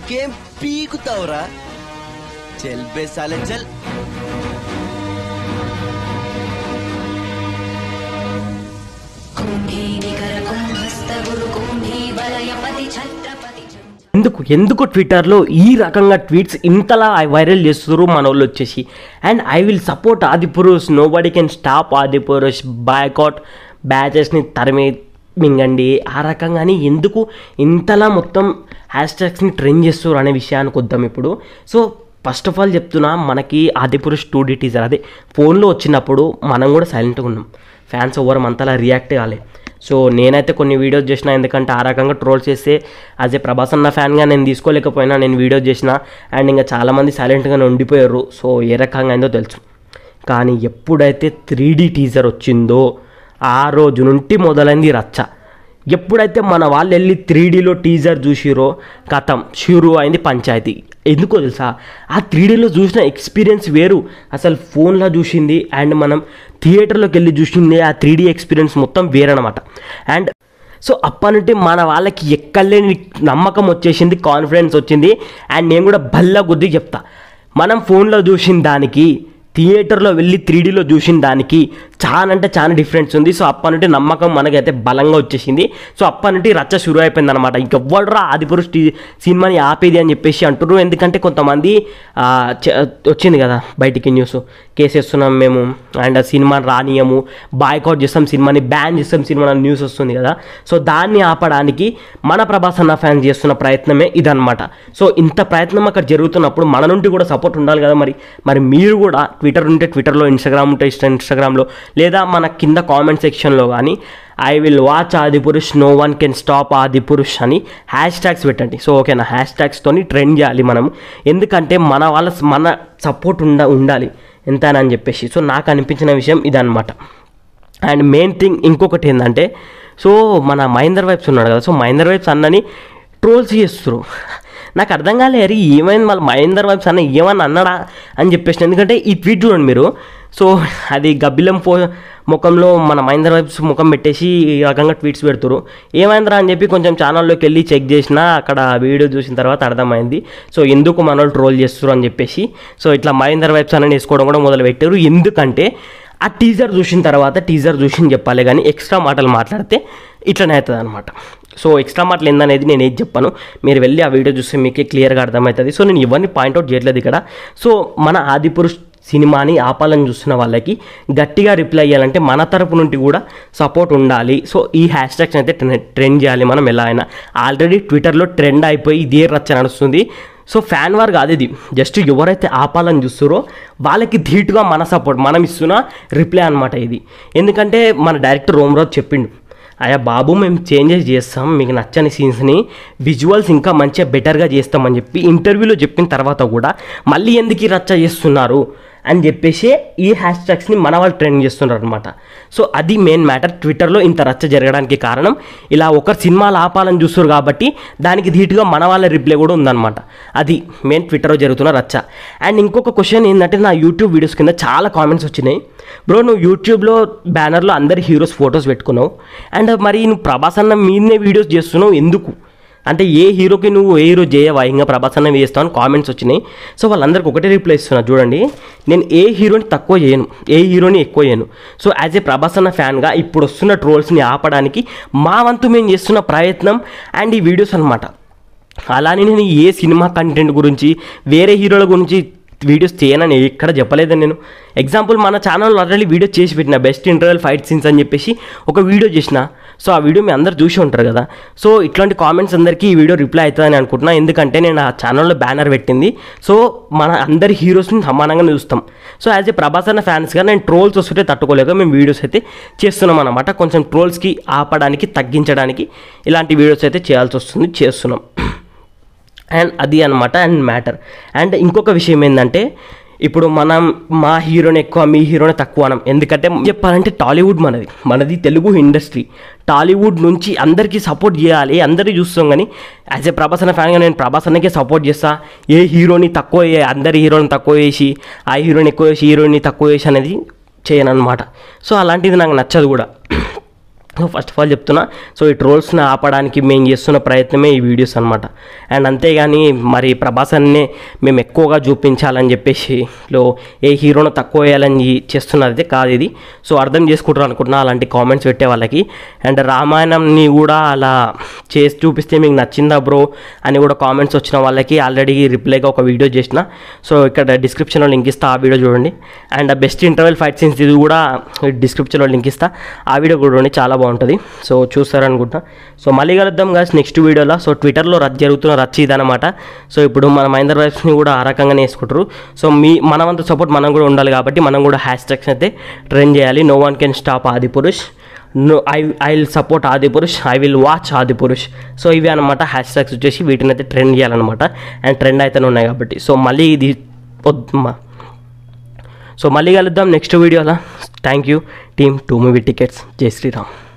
ఇంకేం పీకుతావురా చల్ బే సాలే చల్ కుంభీనికరకుంభస్తగురుకుంభీవలయపతి ఛత్రపతి ఎందుకు ఎందుకు ట్విట్టర్లో ఈ రకంగా ట్వీట్స్ ఇంతలా వైరల్ చేస్తున్నారు మన వాళ్ళు వచ్చేసి and I will support Adipurush nobody can stop Adipurush boycott బ్యాచెస్ని తరిమి మింగండి ఆ రకంగాని ఎందుకు ఇంతలా మొత్తం హ్యాష్ ట్యాగ్స్ని ట్రెండ్ చేస్తారు అనే విషయానికి వద్దాం ఇప్పుడు సో ఫస్ట్ ఆఫ్ ఆల్ చెప్తున్నా మనకి ఆదిపురుష్ టూ డి టీజర్ అదే ఫోన్లో వచ్చినప్పుడు మనం కూడా సైలెంట్గా ఉన్నాం ఫ్యాన్స్ ఎవరు అంతలా రియాక్ట్ కాలే సో నేనైతే కొన్ని వీడియోస్ చేసిన ఎందుకంటే ఆ రకంగా ట్రోల్ చేస్తే యాజ్ ఏ ప్రభాస్ అన్న ఫ్యాన్గా నేను తీసుకోలేకపోయినా నేను వీడియోస్ చేసిన అండ్ ఇంకా చాలామంది సైలెంట్గానే ఉండిపోయారు సో ఏ రకంగా అయిందో తెలుసు కానీ ఎప్పుడైతే త్రీ డీ టీజర్ వచ్చిందో ఆ రోజు నుండి మొదలైంది రచ్చ ఎప్పుడైతే మన వాళ్ళు వెళ్ళి త్రీ డీలో టీజర్ చూసిరో కథం షురు అయింది పంచాయతీ ఎందుకో తెలుసా ఆ త్రీ డీలో చూసిన ఎక్స్పీరియన్స్ వేరు అసలు ఫోన్లో చూసింది అండ్ మనం థియేటర్లోకి వెళ్ళి చూసింది ఆ త్రీ డీ ఎక్స్పీరియన్స్ మొత్తం వేరనమాట అండ్ సో అప్పటి నుండి మన వాళ్ళకి ఎక్కలేని నమ్మకం వచ్చేసింది కాన్ఫిడెన్స్ వచ్చింది అండ్ నేను కూడా బల్ల గుద్ది చెప్తా మనం ఫోన్లో చూసిన దానికి థియేటర్లో వెళ్ళి త్రీ డీలో చూసిన దానికి చాలా అంటే చాలా డిఫరెన్స్ ఉంది సో అప్పటి నుండి నమ్మకం మనకైతే బలంగా వచ్చేసింది సో అప్పటి నుండి రచ్చ షురు అయిపోయింది అనమాట ఇంకెవ్వడరా ఆదిపురుష్ టీ సినిమాని ఆపేది అని చెప్పేసి అంటున్నారు ఎందుకంటే కొంతమంది ఆ, చ- వచ్చింది కదా బయటికి న్యూస్ కేసు వేస్తున్నాం మేము అండ్ సినిమాని రానియము బాయ్కౌట్ చేస్తాం సినిమాని బ్యాన్ చేస్తాం సినిమా న్యూస్ వస్తుంది కదా సో దాన్ని ఆపడానికి మన ప్రభాస్ అన్న ఫ్యాన్స్ చేస్తున్న ప్రయత్నమే ఇదనమాట సో ఇంత ప్రయత్నం అక్కడ జరుగుతున్నప్పుడు మన నుండి కూడా సపోర్ట్ ఉండాలి కదా మరి మరి మీరు కూడా ట్విట్టర్ ఉంటే ట్విట్టర్లో ఇన్స్టాగ్రామ్ ఉంటే ఇన్స్టా ఇన్స్టాగ్రామ్లో లేదా మన కింద కామెంట్ సెక్షన్లో కానీ I will watch Adipurush no one can stop Adipurush అని హ్యాష్ ట్యాగ్స్ పెట్టండి సో ఓకేనా హ్యాష్ ట్యాగ్స్తోని ట్రెండ్ చేయాలి మనం ఎందుకంటే మన వాళ్ళ మన సపోర్ట్ ఉండ ఉండాలి ఎంతైనా అని చెప్పేసి సో నాకు అనిపించిన విషయం ఇదనమాట అండ్ మెయిన్ థింగ్ ఇంకొకటి ఏంటంటే సో మన మహేందర్ వైబ్స్ ఉన్నాడు కదా సో మహేందర్ వైబ్స్ అన్నని ట్రోల్స్ చేస్తారు నాకు అర్థం కాలే అరే ఏమైంది మళ్ళీ మహేందర్ వైబ్స్ అన్న ఏమన్నా అన్నాడా అని చెప్పేసి ఎందుకంటే ఈ ట్వీట్ చూడండి మీరు సో అది గబ్బిలం పో ముఖంలో మన మహేందర్ వైబ్స్ ముఖం పెట్టేసి ఈ రకంగా ట్వీట్స్ పెడుతురు ఏమైందిరా అని చెప్పి కొంచెం ఛానల్లోకి వెళ్ళి చెక్ చేసినా అక్కడ వీడియో చూసిన తర్వాత అర్థమైంది సో ఎందుకు మన వాళ్ళు ట్రోల్ చేస్తారు అని చెప్పేసి సో ఇట్లా మహేందర్ వైబ్స్ అని వేసుకోవడం కూడా మొదలు పెట్టారు ఎందుకంటే ఆ టీజర్ చూసిన తర్వాత టీజర్ చూసి చెప్పాలి కానీ ఎక్స్ట్రా మాటలు మాట్లాడితే ఇట్లనే అవుతుంది అనమాట సో ఎక్స్ట్రా మాటలు ఏందనేది నేను ఏది చెప్పాను మీరు వెళ్ళి ఆ వీడియో చూస్తే మీకే క్లియర్గా అర్థమవుతుంది సో నేను ఇవన్నీ పాయింట్అవుట్ చేయట్లేదు ఇక్కడ సో మన ఆదిపురుష్ సినిమాని ఆపాలని చూస్తున్న వాళ్ళకి గట్టిగా రిప్లై అయ్యాలంటే మన తరపు నుండి కూడా సపోర్ట్ ఉండాలి సో ఈ హ్యాష్ ట్యాగ్స్ అయితే ట్రె- ట్రెండ్ చేయాలి మనం ఎలా అయినా ఆల్రెడీ ట్విట్టర్లో ట్రెండ్ అయిపోయి ఇదే రచ్చ నడుస్తుంది సో ఫ్యాన్ వార్ కాదు ఇది జస్ట్ ఎవరైతే ఆపాలని చూస్తారో వాళ్ళకి ధీటుగా మన సపోర్ట్ మనం ఇస్తున్న రిప్లై అనమాట ఇది ఎందుకంటే మన డైరెక్టర్ రోమ్రాజ్ చెప్పిండు అయ్యా బాబు మేము చేంజెస్ చేస్తాం మీకు నచ్చని సీన్స్ని విజువల్స్ ఇంకా మంచిగా బెటర్గా చేస్తామని చెప్పి ఇంటర్వ్యూలో చెప్పిన తర్వాత కూడా మళ్ళీ ఎందుకు ఈ రచ్చ చేస్తున్నారు అని చెప్పేసి ఈ హ్యాష్ ట్యాగ్స్ని మన వాళ్ళు ట్రెండ్ చేస్తున్నారు అనమాట సో అది మెయిన్ మ్యాటర్ ట్విట్టర్లో ఇంత రచ్చ జరగడానికి కారణం ఇలా ఒకరు సినిమాలు ఆపాలని చూస్తారు కాబట్టి దానికి ధీటుగా మన వాళ్ళ రిప్లై కూడా ఉందన్నమాట అది మెయిన్ ట్విట్టర్లో జరుగుతున్న రచ్చ అండ్ ఇంకొక క్వశ్చన్ ఏంటంటే నా యూట్యూబ్ వీడియోస్ కింద చాలా కామెంట్స్ వచ్చినాయి బ్రో నువ్వు యూట్యూబ్లో బ్యానర్లో అందరి హీరోస్ ఫొటోస్ పెట్టుకున్నావు అండ్ మరి నువ్వు ప్రభాస్ అన్న మీదనే వీడియోస్ చేస్తున్నావు ఎందుకు అంటే ఏ హీరోకి నువ్వు ఏ హీరో చేయవా ఇంకా ప్రభాస్ అన్న వేస్తావు అని కామెంట్స్ వచ్చినాయి సో వాళ్ళందరికీ ఒకటే రిప్లై ఇస్తున్నా చూడండి నేను ఏ హీరోని తక్కువ చేయను ఏ హీరోని ఎక్కువ చేయను సో యాజ్ ఏ ప్రభాస్ అన్న ఫ్యాన్గా ఇప్పుడు వస్తున్న ట్రోల్స్ని ఆపడానికి మా వంతు మేము చేస్తున్న ప్రయత్నం అండ్ ఈ వీడియోస్ అనమాట అలానే నేను ఏ సినిమా కంటెంట్ గురించి వేరే హీరోల గురించి వీడియోస్ చేయనని ఎక్కడ చెప్పలేదని నేను ఎగ్జాంపుల్ మన ఛానల్లో ఆల్రెడీ వీడియో చేసి పెట్టిన బెస్ట్ ఇంటర్వెల్ ఫైట్ సీన్స్ అని చెప్పేసి ఒక వీడియో చేసిన సో ఆ వీడియో మీ అందరు చూసి ఉంటారు కదా సో ఇట్లాంటి కామెంట్స్ అందరికీ ఈ వీడియో రిప్లై అవుతుందని అనుకుంటున్నా ఎందుకంటే నేను ఆ ఛానల్లో బ్యానర్ పెట్టింది సో మన అందరి హీరోస్ని సమానంగా చూస్తాం సో యాజ్ ఏ ప్రభాస్ అన్న ఫ్యాన్స్గా నేను ట్రోల్స్ వస్తుంటే తట్టుకోలేక మేము వీడియోస్ అయితే చేస్తున్నాం అనమాట కొంచెం ట్రోల్స్కి ఆపడానికి తగ్గించడానికి ఇలాంటి వీడియోస్ అయితే చేయాల్సి వస్తుంది చేస్తున్నాం అండ్ అది అనమాట అండ్ మ్యాటర్ అండ్ ఇంకొక విషయం ఏంటంటే ఇప్పుడు మనం మా హీరోని ఎక్కువ మీ హీరోని తక్కువ అనం ఎందుకంటే చెప్పాలంటే టాలీవుడ్ మనది మనది తెలుగు ఇండస్ట్రీ టాలీవుడ్ నుంచి అందరికీ సపోర్ట్ చేయాలి అందరికీ చూస్తాం కానీ యాజ్ ఏ ప్రభాస్ అన్న ఫ్యాన్గా నేను ప్రభాస్ అన్నకే సపోర్ట్ చేస్తా ఏ హీరోని తక్కువ చే- అందరి హీరోని తక్కువ చేసి ఆ హీరోని ఎక్కువ చేసి హీరోని తక్కువ చేసి అనేది చేయను అనమాట సో అలాంటిది నాకు నచ్చదు కూడా ఫస్ట్ ఆఫ్ ఆల్ చెప్తున్నా సో ఈ ట్రోల్స్ని ఆపడానికి మేము చేస్తున్న ప్రయత్నమే ఈ వీడియోస్ అనమాట అండ్ అంతేగాని మరి ప్రభాస్ అన్నే మేము ఎక్కువగా చూపించాలని చెప్పేసి లో ఏ హీరోను తక్కువ వేయాలని చేస్తున్నది కాదు ఇది సో అర్థం చేసుకుంటారు అనుకుంటున్నా అలాంటి కామెంట్స్ పెట్టే వాళ్ళకి అండ్ రామాయణంని కూడా అలా చేసి చూపిస్తే మీకు నచ్చిందా బ్రో అని కూడా కామెంట్స్ వచ్చిన వాళ్ళకి ఆల్రెడీ రిప్లైగా ఒక వీడియో చేసిన సో ఇక్కడ డిస్క్రిప్షన్లో లింక్ ఇస్తా ఆ వీడియో చూడండి and best interval fight scenes ఇది కూడా డిస్క్రిప్షన్లో లింక్ ఇస్తా ఆ వీడియో కూడా చూడండి చాలా బాగుంటుంది సో చూస్తారనుకుంటా సో మళ్ళీ కలుద్దాం గాస్ నెక్స్ట్ వీడియోలో సో ట్విట్టర్లో రద్దు జరుగుతున్న రచ్చ ఇదనమాట సో ఇప్పుడు మన మహేందర్ వైఫ్ని కూడా ఆ రకంగానే వేసుకుంటారు సో మీ మనమంత సపోర్ట్ మనం కూడా ఉండాలి కాబట్టి మనం కూడా హ్యాష్ ట్యాగ్స్ అయితే ట్రెండ్ చేయాలి no one can stop Adipurush no I I will support Adipurush I will watch ఆది పురుష్ సో ఇవి అనమాట హ్యాష్ ట్యాగ్స్ వచ్చేసి వీటిని అయితే ట్రెండ్ చేయాలన్నమాట అండ్ ట్రెండ్ అయితేనే ఉన్నాయి కాబట్టి సో మళ్ళీ ఇది వద్దు మా సో మళ్ళీ కలుద్దాం నెక్స్ట్ వీడియోలో thank you team to movie tickets జై శ్రీరామ్